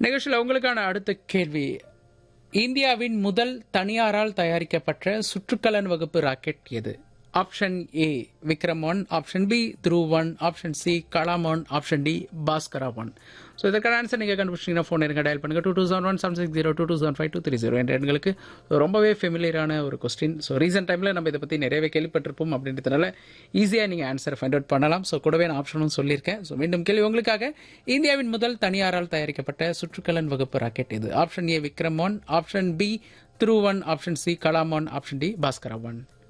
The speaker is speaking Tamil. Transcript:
நிகழ்ச்சியில் உங்களுக்கான அடுத்த கேள்வி இந்தியாவின் முதல் தனியாரால் தயாரிக்கப்பட்ட சுற்றுக்கலன் வகுப்பு ராக்கெட் எது option A Vikram one option B Dhruv one option C Kalam one option D Bhaskara one so இதற்கான ஆன்சர் நீங்கள் கண்டுபிடிச்சிங்கன்னா ஃபோன் இருங்க டயல் பண்ணுங்க two two seven one seven six zero two two seven five two three zero என்ற எண்களுக்கு ரொம்பவே ஃபெமிலியரான ஒரு கொஸ்டின் ஸோ ரீசெண்ட் டைமில் நம்ம இதை பற்றி நிறையவே கேள்விப்பட்டிருப்போம் அப்படின்றதுனால ஈஸியாக நீங்கள் ஆன்சர் ஃபைண்ட் அவுட் பண்ணலாம் ஸோ கூடவே நான் ஆப்ஷனும் சொல்லியிருக்கேன் ஸோ மீண்டும் கேள்வி உங்களுக்காக இந்தியாவின் முதல் தனியாரால் தயாரிக்கப்பட்ட சுற்றுக்கலன் வகுப்பு ராக்கெட் இது option A Vikram one option B Dhruv one option C Kalam one option D Bhaskara one